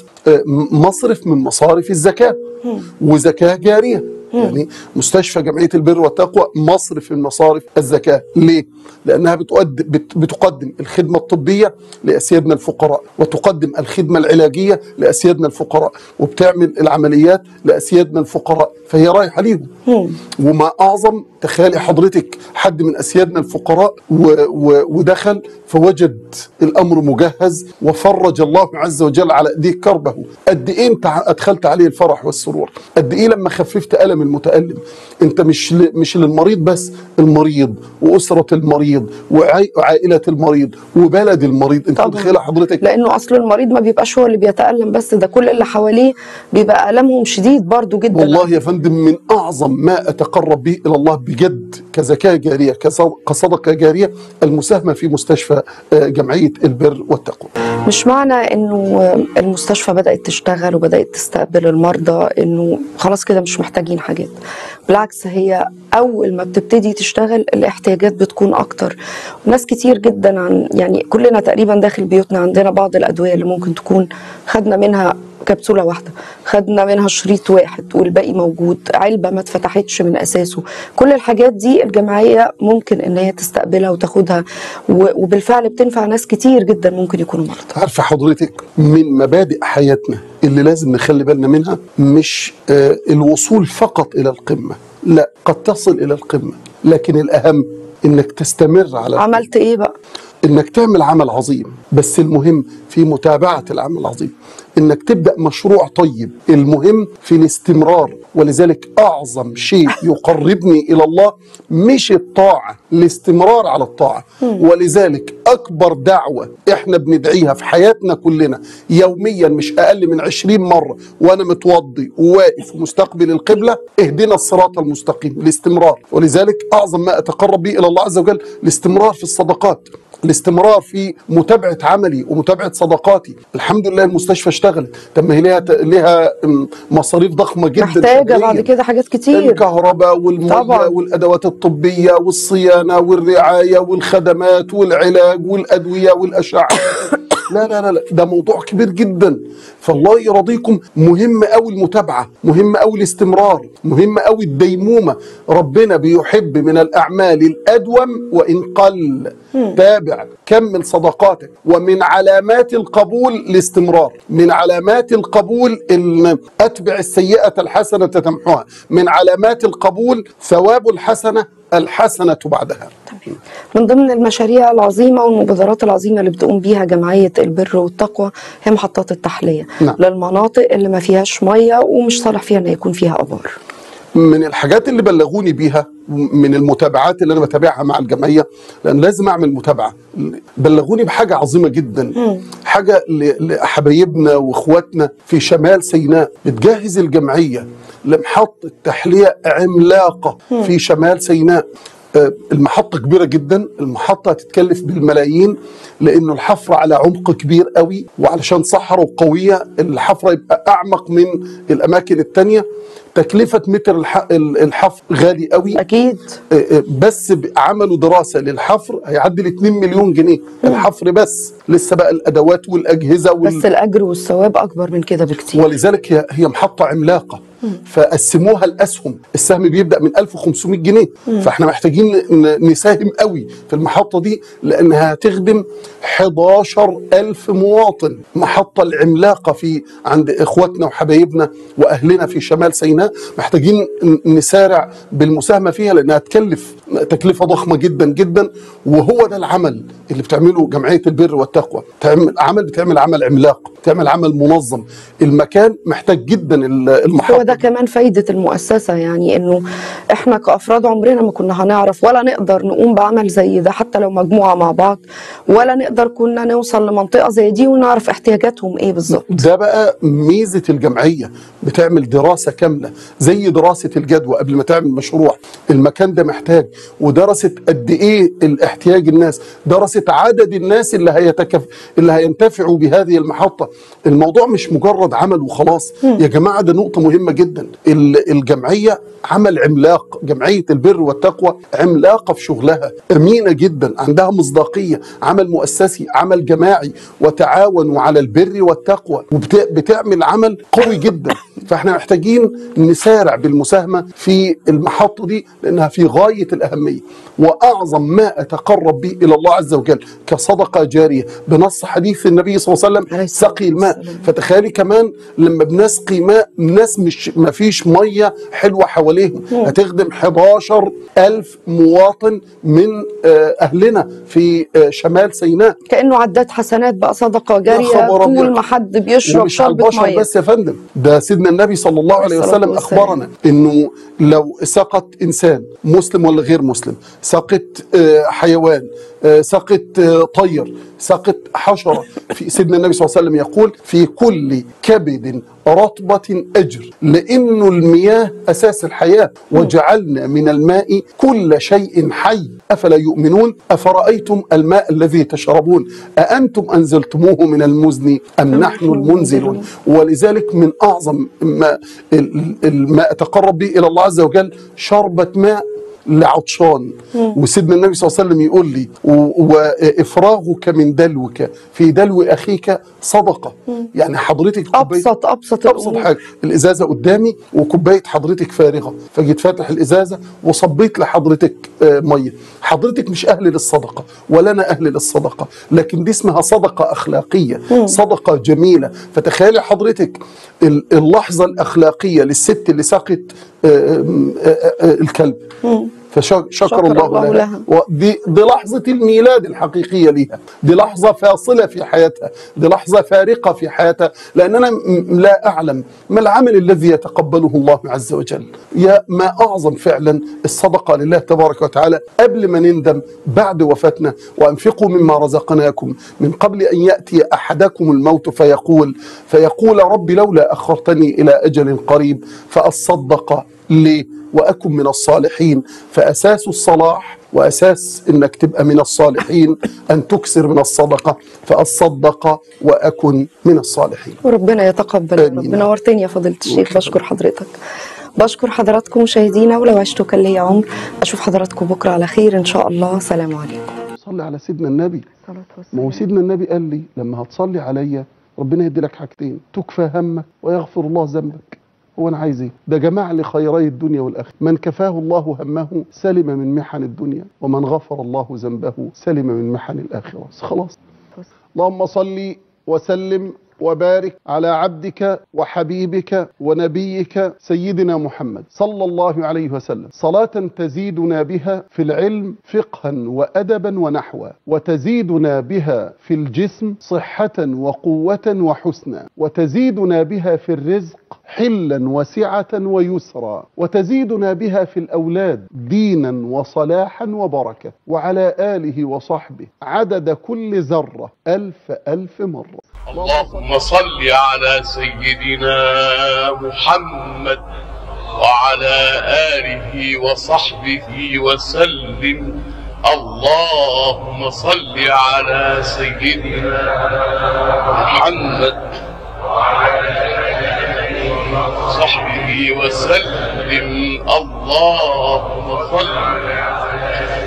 مصرف من مصارف الزكاه وزكاه جاريه يعني مستشفى جمعيه البر والتقوى مصرف من مصارف الزكاه ليه لانها بتقدم بت- بتقدم الخدمه الطبيه لاسيادنا الفقراء وتقدم الخدمه العلاجيه لاسيادنا الفقراء وبتعمل العمليات لاسيادنا الفقراء فهي رايحه ليهم وما اعظم تخيلي حضرتك حد من اسيادنا الفقراء و و ودخل فوجد الامر مجهز وفرج الله عز وجل على ايديه كربه قد ايه انت ع- ادخلت عليه الفرح والسرور قد ايه لما خففت الم المتالم انت مش ل... مش للمريض بس المريض واسره المريض وعي- وعائله المريض وبلد المريض انت طبعاً. متخيله حضرتك لانه اصل المريض ما بيبقاش هو اللي بيتالم بس ده كل اللي حواليه بيبقى المهم شديد برضو جدا والله يا فندم من اعظم ما اتقرب به الى الله بجد كزكاه جاريه كصد- كصدقه جاريه المساهمه في مستشفى آه، جمعيه البر والتقوى. مش معنى انه المستشفى بدات تشتغل وبدات تستقبل المرضى انه خلاص كده مش محتاجين حاجات بالعكس هي اول ما بتبتدي تشتغل الاحتياجات بتكون اكتر وناس كتير جدا عن يعني كلنا تقريبا داخل بيوتنا عندنا بعض الادويه اللي ممكن تكون خدنا منها كبسولة واحدة خدنا منها شريط واحد والباقي موجود علبة ما اتفتحتش من أساسه كل الحاجات دي الجمعية ممكن إن هي تستقبلها وتاخدها و- وبالفعل بتنفع ناس كتير جدا ممكن يكونوا مرضى عارفه حضرتك من مبادئ حياتنا اللي لازم نخلي بالنا منها مش آه، الوصول فقط الى القمه، لا قد تصل الى القمه، لكن الاهم انك تستمر على عملت إيه بقى؟ انك تعمل عمل عظيم بس المهم في متابعه العمل العظيم انك تبدا مشروع طيب المهم في الاستمرار ولذلك اعظم شيء يقربني الى الله مش الطاعه الاستمرار على الطاعه ولذلك اكبر دعوه احنا بندعيها في حياتنا كلنا يوميا مش اقل من عشرين مره وانا متوضي وواقف مستقبل القبله اهدنا الصراط المستقيم الاستمرار ولذلك اعظم ما اتقرب به الى الله عز وجل الاستمرار في الصدقات الاستمرار في متابعه عملي ومتابعه صدقاتي الحمد لله المستشفى اشتغلت طب ما هي ليها ليها م- مصاريف ضخمه جدا محتاجة شهرياً. بعد كده حاجات كتير الكهرباء والميه طبعاً. والادوات الطبيه والصيانه والرعايه والخدمات والعلاج والادويه والاشعه لا لا لا لا ده موضوع كبير جدا فالله يرضيكم مهم قوي المتابعه مهم قوي الاستمرار مهم قوي الديمومه ربنا بيحب من الاعمال الادوم وان قل تابع كمل صدقاتك ومن علامات القبول الاستمرار من علامات القبول ان اتبع السيئه الحسنه تمحوها من علامات القبول ثواب الحسنه الحسنه بعدها من ضمن المشاريع العظيمة والمبادرات العظيمة اللي بتقوم بيها جمعية البر والتقوى هي محطات التحلية نعم. للمناطق اللي ما فيهاش مية ومش صالح فيها ان يكون فيها ابار من الحاجات اللي بلغوني بيها من المتابعات اللي انا بتابعها مع الجمعيه لان لازم اعمل متابعه بلغوني بحاجه عظيمه جدا حاجه ل- لحبايبنا واخواتنا في شمال سيناء بتجهز الجمعيه لمحطه تحليه عملاقه في شمال سيناء آه، المحطة كبيرة جدا المحطة هتتكلف بالملايين لأنه الحفر على عمق كبير قوي وعلشان صحراء قوية الحفر يبقى أعمق من الأماكن التانية تكلفة متر الح- الحفر غالي قوي اكيد بس ب- عملوا دراسه للحفر هيعدي ال 2 مليون جنيه الحفر بس لسه بقى الادوات والاجهزه وال... بس الاجر والثواب اكبر من كده بكتير ولذلك هي هي محطه عملاقه فقسموها الاسهم السهم بيبدا من 1500 جنيه فاحنا محتاجين ن- نساهم قوي في المحطه دي لانها هتخدم 11000 مواطن محطه العملاقه في عند اخواتنا وحبايبنا واهلنا في شمال سيناء محتاجين ن- نسارع بالمساهمه فيها لانها تكلف تكلفه ضخمه جدا جدا وهو ده العمل اللي بتعمله جمعيه البر والتقوى تعمل عمل بتعمل عمل عملاق بتعمل عمل منظم المكان محتاج جدا ال- المحطه هو ده كمان فايدة المؤسسة يعني انه احنا كأفراد عمرنا ما كنا هنعرف ولا نقدر نقوم بعمل زي ده حتى لو مجموعة مع بعض ولا نقدر كنا نوصل لمنطقة زي دي ونعرف احتياجاتهم ايه بالظبط ده بقى ميزة الجمعية بتعمل دراسة كاملة زي دراسة الجدوى قبل ما تعمل مشروع المكان ده محتاج ودرست قد ايه الاحتياج الناس درست عدد الناس اللي هيتكف اللي هينتفعوا بهذه المحطة الموضوع مش مجرد عمل وخلاص يا جماعة ده نقطة مهمة جدا ال- الجمعية عمل عملاق جمعية البر والتقوى عملاقة في شغلها أمينة جدا عندها مصداقية عمل مؤسسي عمل جماعي وتعاونوا على البر والتقوى وبتعمل عمل قوي جدا فاحنا محتاجين نسارع بالمساهمة في المحطة دي لأنها في غاية الأهمية وأعظم ما أتقرب به إلى الله عز وجل كصدقة جارية بنص حديث النبي صلى الله عليه عليه وسلم الصلاة سقي الماء والسلام. فتخيلي كمان لما بنسقي ماء ناس مش ما فيش ميه حلوه حواليهم هتخدم 11 ألف مواطن من آه، أهلنا في آه، شمال سيناء كأنه عداد حسنات بقى صدقة جارية خبر أبيض. طول ما حد بيشرب ومش على شربة البشر مية بس يا فندم ده سيدنا النبي صلى الله عليه الصلاة وسلم والسلام. اخبرنا انه لو سقط انسان مسلم ولا غير مسلم سقط آه، حيوان آه، سقط آه، طير سقط حشره في سيدنا النبي صلى الله عليه وسلم يقول في كل كبد رطبة أجر لأنه المياه أساس الحياة وجعلنا من الماء كل شيء حي أفلا يؤمنون أفرأيتم الماء الذي تشربون أأنتم أنزلتموه من المزن أم نحن المنزلون ولذلك من أعظم ما, ال- ال- ما أتقرب به إلى الله عز وجل شربة ماء لعطشان وسيدنا النبي صلى الله عليه وسلم يقول لي و- وافراغك من دلوك في دلو اخيك صدقه يعني حضرتك كوباية- أبسط أبسط ابسط الأمور. حاجه الازازه قدامي وكوبايه حضرتك فارغه فجيت فاتح الازازه وصبيت لحضرتك آه، ميه حضرتك مش اهل للصدقه ولا انا اهل للصدقه لكن دي اسمها صدقه اخلاقيه صدقه جميله فتخيلي حضرتك ال- اللحظه الاخلاقيه للست اللي سقت آه، آه، آه، آه، الكلب فشكر شكر الله, الله لها, لها. ودي دي لحظة الميلاد الحقيقية ليها دي لحظة فاصلة في حياتها دي لحظة فارقة في حياتها لأن أنا م- لا أعلم ما العمل الذي يتقبله الله عز وجل يا ما أعظم فعلا الصدقة لله تبارك وتعالى قبل ما نندم بعد وفاتنا وأنفقوا مما رزقناكم من قبل أن يأتي أحدكم الموت فيقول فيقول رب لولا أخرتني إلى أجل قريب فأصدق ليه واكن من الصالحين فاساس الصلاح واساس انك تبقى من الصالحين ان تكثر من الصدقه فاصدق واكن من الصالحين وربنا يتقبل يا رب آمين. نورتني يا فضيلة الشيخ بشكر حضرتك بشكر حضراتكم مشاهدينا ولو عشتوا كان ليا عمر اشوف حضراتكم بكره على خير ان شاء الله سلام عليكم صلي على سيدنا النبي ما هو سيدنا النبي قال لي لما هتصلي عليا ربنا يدي لك حاجتين تكفى همك ويغفر الله ذنبك هو انا عايز ايه ده جمع لي خيري الدنيا والاخره من كفاه الله همه سلم من محن الدنيا ومن غفر الله ذنبه سلم من محن الاخره خلاص اللهم صل وسلم وبارك على عبدك وحبيبك ونبيك سيدنا محمد صلى الله عليه وسلم صلاة تزيدنا بها في العلم فقها وأدبا ونحوا وتزيدنا بها في الجسم صحة وقوة وحسنا وتزيدنا بها في الرزق حلا وسعة ويسرا وتزيدنا بها في الأولاد دينا وصلاحا وبركة وعلى آله وصحبه عدد كل ذرة ألف ألف مرة اللهم صل على سيدنا محمد وعلى آله وصحبه وسلم اللهم صل على سيدنا محمد وصحبه وسلم اللهم صل